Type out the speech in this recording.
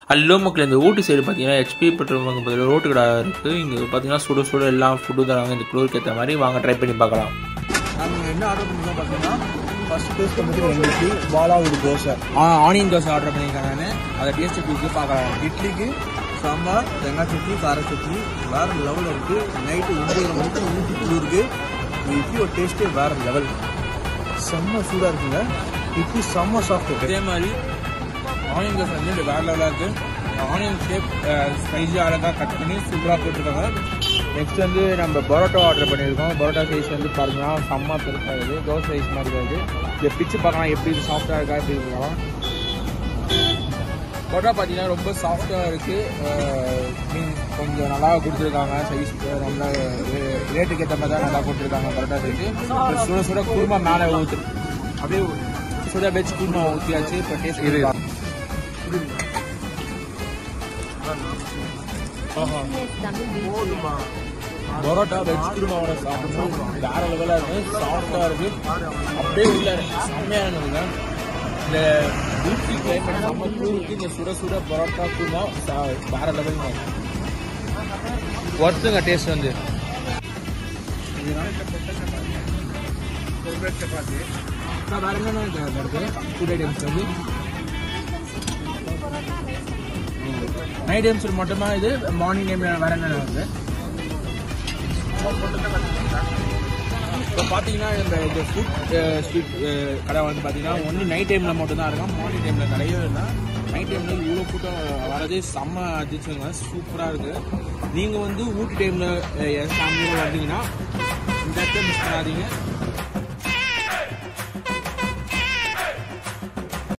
அல்லோ மக்கள் இந்த ஊட்டி சைடு பார்த்தீங்கன்னா ஹெச்பி பெட்ரோல் பங்க் பதில் ரோட்டு கடை இருக்குது இங்கே பார்த்தீங்கன்னா சுட சுட எல்லாம் ஃபுட்டு தராங்க இந்த குளிருக்கு ஏற்ற மாதிரி வாங்க ட்ரை பண்ணி பார்க்கலாம் நம்ம என்ன ஆர்டர் பண்ணிருக்கோம் பார்த்தீங்கன்னா ஃபர்ஸ்ட் டேஸ்ட் வந்துட்டு ரெண்டு இட்லி பாலாவுடு தோசை ஆனியன் தோசை ஆர்டர் பண்ணியிருக்கேன் நான் அதை டேஸ்ட் கொடுத்து பார்க்கலாம் இட்லிக்கு சாம்பார் தேங்காய் சட்னி கார சட்னி வேற லெவலில் இருக்குது நைட்டு ஒம்பது மணிக்கு ஊற்றி குளிருக்கு இந்த இட்லியோட டேஸ்ட்டே வேற லெவல் செம்ம சூடாக இருக்குங்க இட்லி செம்ம சாஃப்ட் அதே மாதிரி ஆனியன் தோசை வந்து வேற லெவலாக இருக்குது ஆனியன் ஷேப் ஸ்பைஸி அழகாக கட் பண்ணி சூப்பராக போட்டிருக்காங்க நெக்ஸ்ட் வந்து நம்ம பரோட்டா ஆர்டர் பண்ணியிருக்கோம் பரோட்டா சைஸ் வந்து பாருங்கன்னா செம்ம பெருசாக இருக்குது தோசை சைஸ் மாதிரி வருது இதை பிச்சு பார்க்கலாம் எப்படி இது சாஃப்டாக இருக்கா எப்படி இருக்கலாம் பரோட்டா பார்த்தீங்கன்னா ரொம்ப சாஃப்டாக இருக்குது மீன் கொஞ்சம் நல்லா கொடுத்துருக்காங்க சைஸ் ரொம்ப ரேட்டுக்கு ஏற்ற மாதிரி தான் நல்லா கொடுத்துருக்காங்க பரோட்டா சைஸ் சுட சுட குருமா மேலே ஊற்று அப்படியே சுட வெஜ் குருமா ஊற்றியாச்சு இப்போ டேஸ்ட் இது பரோட்டா வெஜ் குருமாவோட சாப்பிடணும் வேற லெவலாக இருக்கு சாஃப்டாக இருக்கு அப்படியே உள்ள செம்மையாக இருந்ததுங்க இந்த ஊட்டி கிளைமேட் செம்ம கூருக்கு இந்த சுட சுட பரோட்டா குருமா சா- வேற லெவலுங்க ஒர்த்துங்க டேஸ்ட் வந்து நான் வேற என்னென்ன வருது ஃபுட் ஐட்டம்ஸ் வந்து நைட் டைம்ஸ் மட்டுமா இது மார்னிங் டைம்ல வேற என்னென்ன வருது இப்போ பார்த்தீங்கன்னா இந்த இந்த ஃபுட் ஸ்ட்ரீட் கடை வந்து பார்த்தீங்கன்னா ஒன்லி நைட் டைமில் மட்டும்தான் இருக்கும் மார்னிங் டைமில் நிறையவே இல்லை நைட் டைமில் இவ்வளோ கூட்டம் வரதே செம்ம அதிர்ச்சிங்க சூப்பராக இருக்குது நீங்கள் வந்து ஊட்டி டைமில் என் ஃபேமிலியோட வந்தீங்கன்னா இந்த இடத்த மிஸ் பண்ணாதீங்க